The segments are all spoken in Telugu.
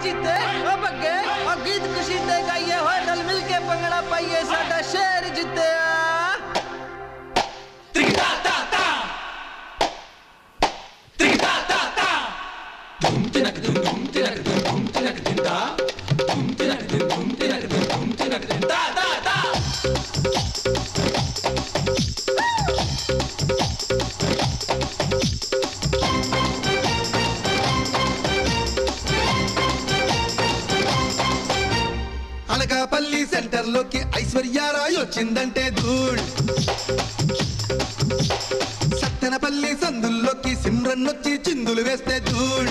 जीते ओ बग्गे और गीत खुशी ते गाइए होए रल मिल के पंगड़ा पाइए साडा शेर जीते అనకాపల్లి సెంటర్ లోకి ఐశ్వర్యారాయ్ వచ్చిందంటే ధూళ్ సత్తెనపల్లి సందుల్లోకి సిమ్రన్ వచ్చి చిందులు వేస్తే ధూళ్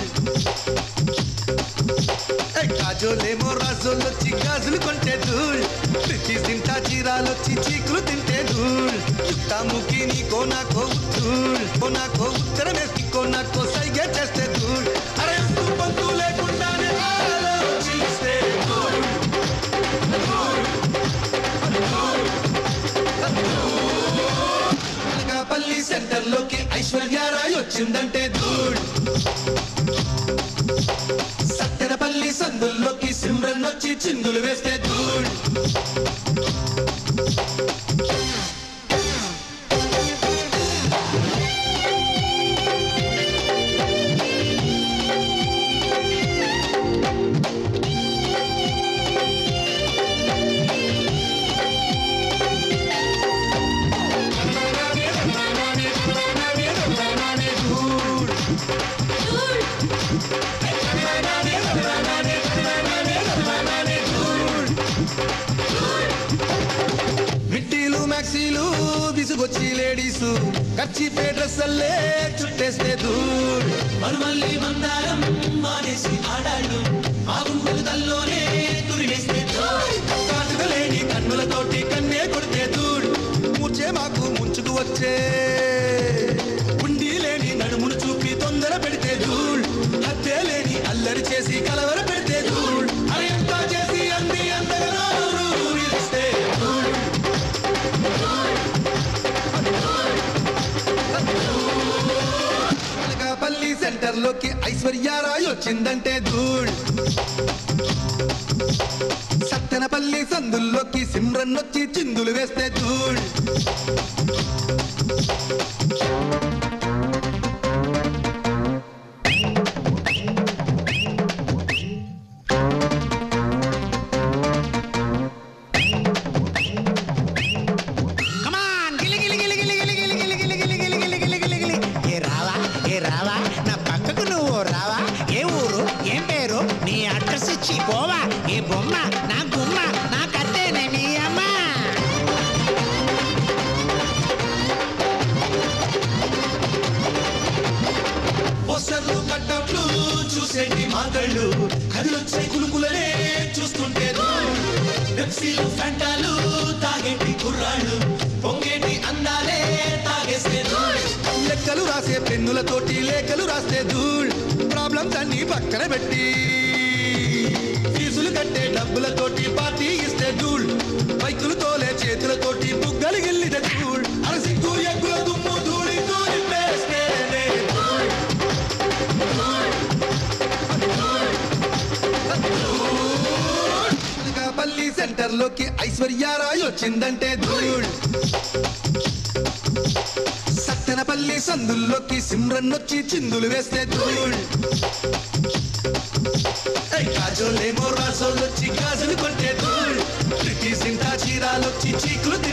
ఏ కాజోలేమో రాజోలు వచ్చి గాజులు కొంటే ధూళ్ ప్రతి సింటా చీరాలొచ్చి చీకులు తింటే ధూళ్ చుట్టాముకి నీకో నాకో ధూళ్ కో నాకో ఉత్తరమేసి కో నాకో సైగే చేస్తే ధూళ్ అరే అంతు పంతు లేకుండానే ఆలోచిస్తే ధూళ్ అనకాపల్లి సెంటర్ లోకి ఐశ్వర్యారాయ్ వచ్చిందంటే ధూళ్ సత్తెనపల్లి సందుల్లోకి సిమ్రన్ వచ్చి చిందులు వేస్తే ధూళ్ మిట్టీలు మ్యాక్సీలు విసుగొచ్చి లేడీసు కచ్చి డ్రెస్సల్లే చుట్టేస్తే ధూళ్ మరుమల్లి మందారం మానేసి ఆడాళ్ళు మా గుండెలు తల్లోనే తురివేస్తే కాటుక లేని కన్నులతోటి కన్నే కొడితే ధూళ్ ముచ్చే మాకు ముంచుకు వచ్చే ఉండి లేని నడుమును చూపి తొందర పెడితే ధూళ్ హత్యే లేని అల్లరి చేసి కలవర పెడితే ధూళ్ అరే ఎంత చేసి అంది అంతగా నోరు ఊరిస్తే ధూళ్ అనకాపల్లి సెంటర్ లోకి ఐశ్వర్యారాయ్ వచ్చిందంటే ధూళ్ సత్తెనపల్లి సందుల్లోకి సిమ్రన్ వచ్చి చిందులు వేస్తే ధూళ్ కమాన్ గిలి గిలి గిలి గిలి గిలి గిలి గిలి గిలి గిలి గిలి గిలి గిలి గిలి గిలి ఏ రావా ఏ రావా నా పక్కకు నువ్వు రావా ఏ ఊరు ఏం పేరు నీ అడ్రస్ ఇచ్చి పోవా ఏ బొమ్మ నా గుమ్మ నా కత్తేనే నీ అమ్మ పోస్టర్లు కట్టట్లు చూసేటి మాటళ్ళు కదిలొచ్చే కులుకులనే చూస్తుంటే పెప్సీలు ఫెంటాలు తాగేటి కుర్రాళ్ళు పొంగేటి అందాలే తాగేస్తే లెక్కలు రాసే పెన్నులతోటి లేఖలు రాస్తే ధూళ్ ప్రాబ్లమ్స్ అన్ని పక్కన పెట్టి ఫీజులు కట్టే డబ్బులతోటి పార్టీ ఇస్తే ధూళ్ బైకులు తోలే చేతులతోటి బుగ్గలు గిల్లితే ధూళ్ అరసిగ్గు ఎగ్గుల దుమ్ము ధూళి ధూళి వేస్తేనే ధూళ్ అనకాపల్లి సెంటర్ లోకి ఐశ్వర్యారాయ్ వచ్చిందంటే ధూళ్ సత్తెనపల్లి సందుల్లోకి సిమ్రన్ వచ్చి చిందులు వేస్తే ధూళ్ ఏయ్ కాజోలేమో రాజోలొచ్చి గాజులు కొంటే ధూళ్ ప్రిటి సింటా చీరాలొచ్చి చీకులు